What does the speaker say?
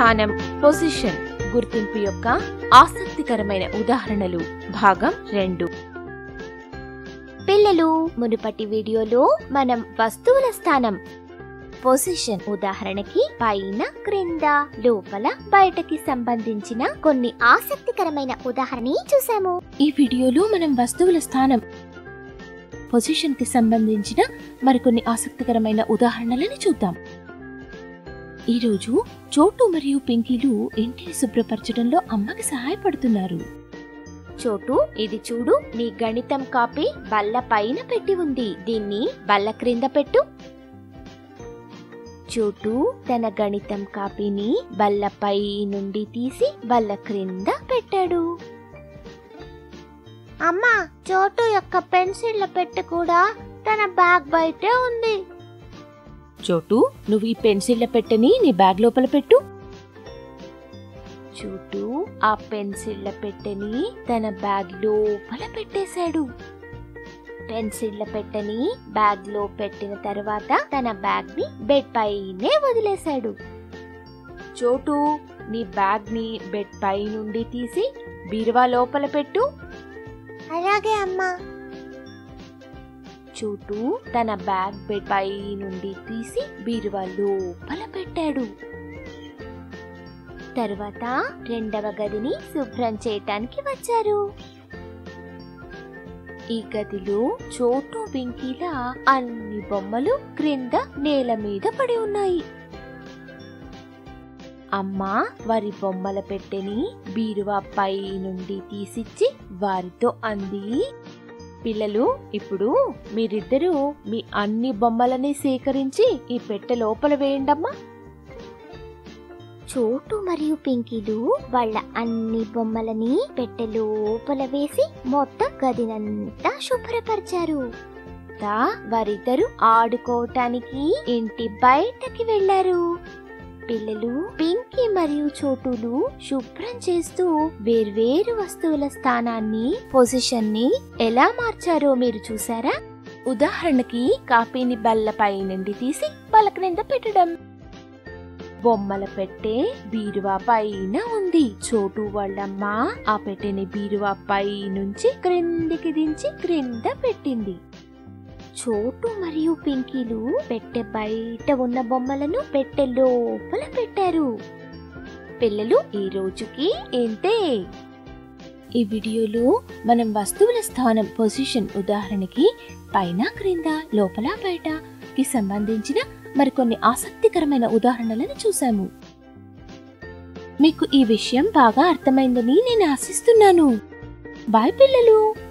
స్థానం పొజిషన్ గుర్తింపు యొక్క ఆసక్తికరమైన ఉదాహరణలు భాగం రెండు పిల్లలు మునుపటి వీడియోలో మనం వస్తువుల స్థానం పొజిషన్ ఉదాహరణకి పైన క్రింద లోపల బయటకి సంబంధించిన కొన్ని ఆసక్తికరమైన ఉదాహరణ చూసాము ఈ వీడియోలో మనం వస్తువుల స్థానం పొజిషన్ కి సంబంధించిన మరికొన్ని ఆసక్తికరమైన ఉదాహరణలని చూద్దాం ఈరోజు చోటు మరియు పింకీలు ఇంటిని శుభ్రపరచడంలో అమ్మకి సహాయపడుతున్నారు చోటు ఇది చూడు నీ గణితం కాపీ బల్ల పైన పెట్టి ఉంది దీన్ని బల్ల క్రింద పెట్టు చోటు తన గణితం కాపీని బల్లపై నుండి తీసి బల్ల క్రింద పెట్టాడు అమ్మా చోటు యొక్క పెన్సిళ్ల పెట్టె కూడా తన బ్యాగ్ బయటే ఉంది చోటు నువ్వు ఈ పెన్సిళ్ల పెట్టెని నీ బ్యాగ్ లోపల పెట్టు చోటు ఆ పెన్సిళ్ల పెట్టెని తన బ్యాగ్ లోపల పెట్టేశాడు పెన్సిళ్ల పెట్టెని బ్యాగ్ లో పెట్టిన తర్వాత తన బ్యాగ్ ని బెడ్ పైనే వదిలేశాడు చోటు నీ బ్యాగ్ ని బెడ్ పై నుండి తీసి బీరువా లోపల పెట్టు అలాగే అమ్మా చోటు తన బ్యాగ్ బెడ్ పై నుండి తీసి బీరువా లోపల పెట్టాడు తర్వాత రెండవ గదిని శుభ్రం చేయటానికి వచ్చారు ఈ గదిలో చోటు వెంకీల అన్ని బొమ్మలు క్రింద నేల మీద పడి ఉన్నాయి అమ్మ వారి బొమ్మల పెట్టెని బీరువా పై నుండి తీసిచ్చి వారితో అంది పిల్లలు ఇప్పుడు మీరిద్దరూ మీ అన్ని బొమ్మలని సేకరించి ఈ పెట్టె లోపల వేయండమ్మా చోటు మరియు పింకీలు వాళ్ళ అన్ని బొమ్మలని పెట్టె లోపల వేసి మొత్తం గదినంతా శుభ్రపరిచారు తా వారిద్దరు ఆడుకోవటానికి ఇంటి బయటకి వెళ్లారు పిల్లలు పింకీ మరియు చోటులు శుభ్రం చేస్తూ వేర్వేరు వస్తువుల స్థానాన్ని పొజిషన్ ని ఎలా మార్చారో మీరు చూసారా ఉదాహరణకి కాపీని బల్లపై నుండి తీసి బల్ల క్రింద పెట్టడం బొమ్మల పెట్టె బీరువా పైన ఉంది చోటు వాళ్ళమ్మ ఆ పెట్టెని బీరువా పై నుంచి క్రిందికి దించి క్రింద పెట్టింది చోటు మరియు పింకీలు పెట్టె బయట ఉన్న బొమ్మలను పెట్టె లోపల పెట్టారు పిల్లలు ఈ రోజుకి ఇంతే ఈ వీడియోలో మనం వస్తువుల స్థానం పొజిషన్ ఉదాహరణకి పైన క్రింద లోపల బయట కి సంబంధించిన మరికొన్ని ఆసక్తికరమైన ఉదాహరణలను చూసాము మీకు ఈ విషయం బాగా అర్థమైందని నేను ఆశిస్తున్నాను బాయ్ పిల్లలు